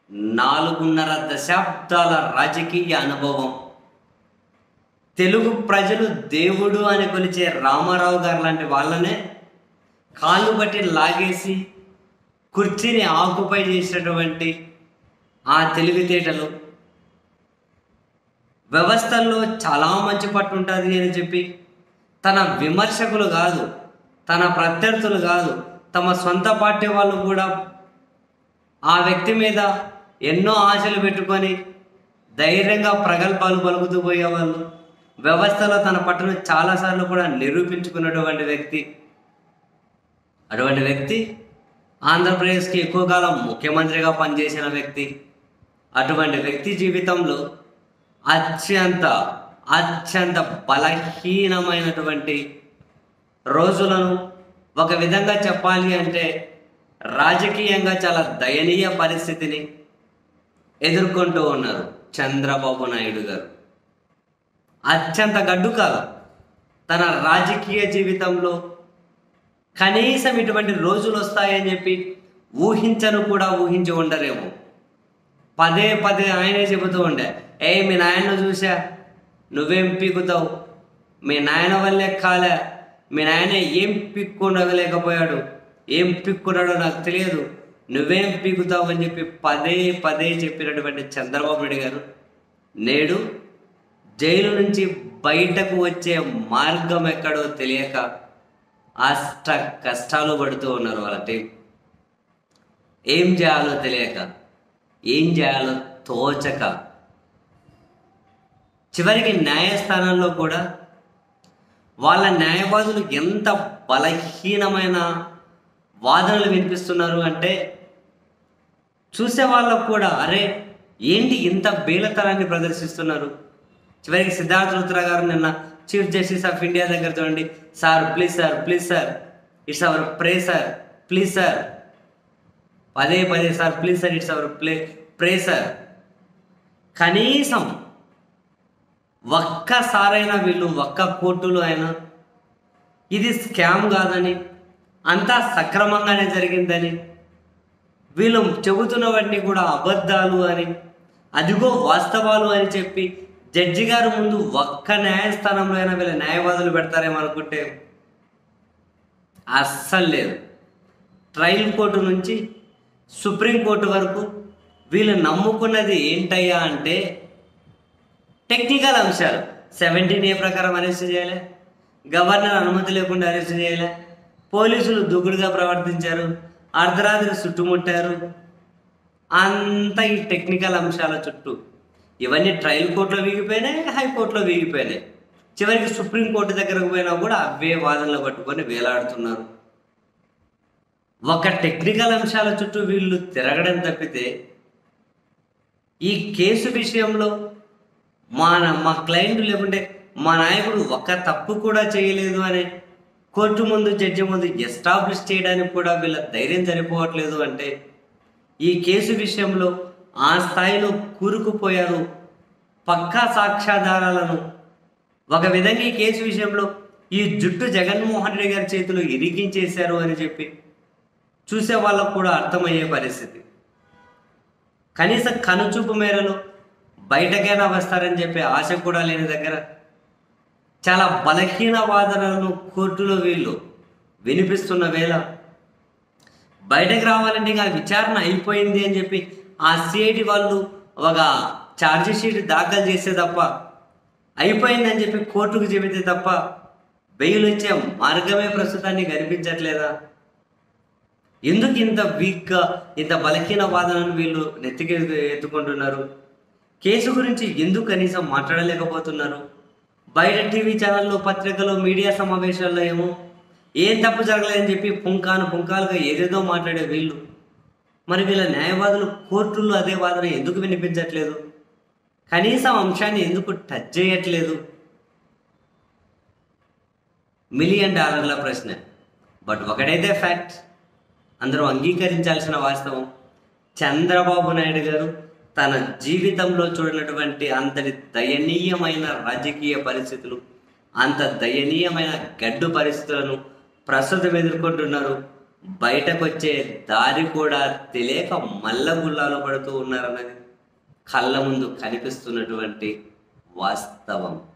నాలుగున్నర దశాబ్దాల రాజకీయ అనుభవం తెలుగు ప్రజలు దేవుడు అని కొలిచే రామారావు గారు లాంటి వాళ్ళనే కాళ్ళు బట్టి లాగేసి కుర్చీని ఆకుపై చేసినటువంటి ఆ తెలివితేటలు వ్యవస్థల్లో చాలా మంచి పట్టు ఉంటుంది అని చెప్పి తన విమర్శకులు కాదు తన ప్రత్యర్థులు కాదు తమ సొంత పార్టీ వాళ్ళు కూడా ఆ వ్యక్తి మీద ఎన్నో ఆశలు పెట్టుకొని ధైర్యంగా ప్రగల్భాలు పలుకుతూ పోయేవాళ్ళు వ్యవస్థలో తన పట్టును చాలాసార్లు కూడా నిరూపించుకున్నటువంటి వ్యక్తి అటువంటి వ్యక్తి ఆంధ్రప్రదేశ్కి ఎక్కువ కాలం ముఖ్యమంత్రిగా పనిచేసిన వ్యక్తి అటువంటి వ్యక్తి జీవితంలో అత్యంత అత్యంత బలహీనమైనటువంటి రోజులను ఒక విధంగా చెప్పాలి అంటే రాజకీయంగా చాలా దయనీయ పరిస్థితిని ఎదుర్కొంటూ ఉన్నారు చంద్రబాబు నాయుడు గారు అత్యంత గడ్డు కాలం తన రాజకీయ జీవితంలో కనీసం ఇటువంటి రోజులు వస్తాయని చెప్పి ఊహించను కూడా ఊహించి ఉండరేమో పదే పదే ఆయనే చెబుతూ ఉండే ఏ మీ నాయన చూసా నువ్వేం పీకుతావు మీ నాయన వల్లే కాలే మీ నాయన ఏం పిక్కుండగలేకపోయాడు ఏం పిక్కున్నాడో నాకు తెలియదు నువ్వేం పీకుతావు అని చెప్పి పదే పదే చెప్పినటువంటి చంద్రబాబు నాయుడు గారు నేడు జైలు నుంచి బయటకు వచ్చే మార్గం ఎక్కడో తెలియక అష్ట కష్టాలు పడుతూ ఉన్నారు వాళ్ళ టీం ఏం చేయాలో తెలియక ఏం చేయాలో తోచక చివరికి న్యాయస్థానంలో కూడా వాళ్ళ న్యాయవాదులు ఎంత బలహీనమైన వాదనలు వినిపిస్తున్నారు అంటే చూసే వాళ్ళకు కూడా అరే ఏంటి ఇంత బేలతనాన్ని ప్రదర్శిస్తున్నారు చివరికి సిద్ధార్థ రుద్ర గారు నిన్న చీఫ్ జస్టిస్ ఆఫ్ ఇండియా దగ్గర చూడండి sir please sir please sir it's our prayer sir please sir పదే పదే sir please sir it's our play prayer sir కనీసం ఒక్కసారైనా వీళ్ళు ఒక్క కోర్టులో అయినా ఇది స్కామ్ కాదని అంతా సక్రమంగానే జరిగిందని వీళ్ళు చెబుతున్నవన్నీ కూడా అబద్ధాలు అని అదిగో వాస్తవాలు అని చెప్పి జడ్జి గారి ముందు ఒక్క న్యాయస్థానంలో అయినా వీళ్ళ న్యాయవాదులు పెడతారేమో అనుకుంటే అస్సలు లేదు ట్రయల్ కోర్టు నుంచి సుప్రీంకోర్టు వరకు వీళ్ళు నమ్ముకున్నది ఏంటయ్యా అంటే టెక్నికల్ అంశాలు సెవెంటీన్ ఏ ప్రకారం అరెస్ట్ చేయాలి గవర్నర్ అనుమతి లేకుండా అరెస్ట్ చేయాలి పోలీసులు దూకుడుగా ప్రవర్తించారు అర్ధరాత్రి చుట్టుముట్టారు అంతా ఈ టెక్నికల్ అంశాల చుట్టూ ఇవన్నీ ట్రయల్ కోర్టులో వీగిపోయినాయి హైకోర్టులో వీగిపోయినాయి చివరికి సుప్రీంకోర్టు దగ్గరకు పోయినా కూడా అవే వాదనలు పట్టుకొని వేలాడుతున్నారు ఒక టెక్నికల్ అంశాల చుట్టూ వీళ్ళు తిరగడం తప్పితే ఈ కేసు విషయంలో మా మా క్లయింట్ లేకుంటే మా నాయకుడు ఒక్క తప్పు కూడా చేయలేదు అని కోర్టు ముందు జడ్జి ముందు ఎస్టాబ్లిష్ చేయడానికి కూడా వీళ్ళ ధైర్యం సరిపోవట్లేదు అంటే ఈ కేసు విషయంలో ఆ స్థాయిలో కూరుకుపోయారు పక్కా సాక్ష్యాధారాలను ఒక విధంగా ఈ కేసు విషయంలో ఈ జుట్టు జగన్మోహన్ రెడ్డి గారి చేతిలో ఇరికించేశారు అని చెప్పి చూసే వాళ్ళకు కూడా అర్థమయ్యే పరిస్థితి కనీసం కనుచూపు మేరలో బయటకైనా వస్తారని చెప్పే ఆశ కూడా లేని దగ్గర చాలా బలహీన వాదనలను కోర్టులో వీళ్ళు వినిపిస్తున్న వేళ బయటకు రావాలంటే ఇంకా విచారణ అయిపోయింది అని చెప్పి ఆ సిఐడి వాళ్ళు ఒక ఛార్జీ షీట్ దాఖలు చేస్తే తప్ప అయిపోయిందని చెప్పి కోర్టుకు చెబితే తప్ప బెయిల్ వచ్చే మార్గమే ప్రస్తుతాన్ని కనిపించట్లేదా ఎందుకు ఇంత వీక్గా ఇంత బలహీన వాదనను వీళ్ళు నెత్తికి ఎత్తుకుంటున్నారు కేసు గురించి ఎందుకు కనీసం మాట్లాడలేకపోతున్నారు బయట టీవీ ఛానల్లో పత్రికలు మీడియా సమావేశాల్లో ఏమో ఏం తప్పు జరగలేదని చెప్పి పుంకాను పుంకాలుగా ఏదేదో మాట్లాడే వీళ్ళు మరి వీళ్ళ న్యాయవాదులు కోర్టుల్లో అదే వాదన ఎందుకు వినిపించట్లేదు కనీసం అంశాన్ని ఎందుకు టచ్ చేయట్లేదు మిలియన్ డాలర్ల ప్రశ్న బట్ ఒకటైతే ఫ్యాక్ట్ అందరూ అంగీకరించాల్సిన వాస్తవం చంద్రబాబు నాయుడు గారు తన జీవితంలో చూడనటువంటి అంతటి దయనీయమైన రాజకీయ పరిస్థితులు అంత దయనీయమైన గడ్డు పరిస్థితులను ప్రస్తుతం ఎదుర్కొంటున్నారు బయటకొచ్చే దారి కూడా తెలియక మల్ల గుల్లాలు పడుతూ ఉన్నారన్నది కళ్ళ ముందు కనిపిస్తున్నటువంటి వాస్తవం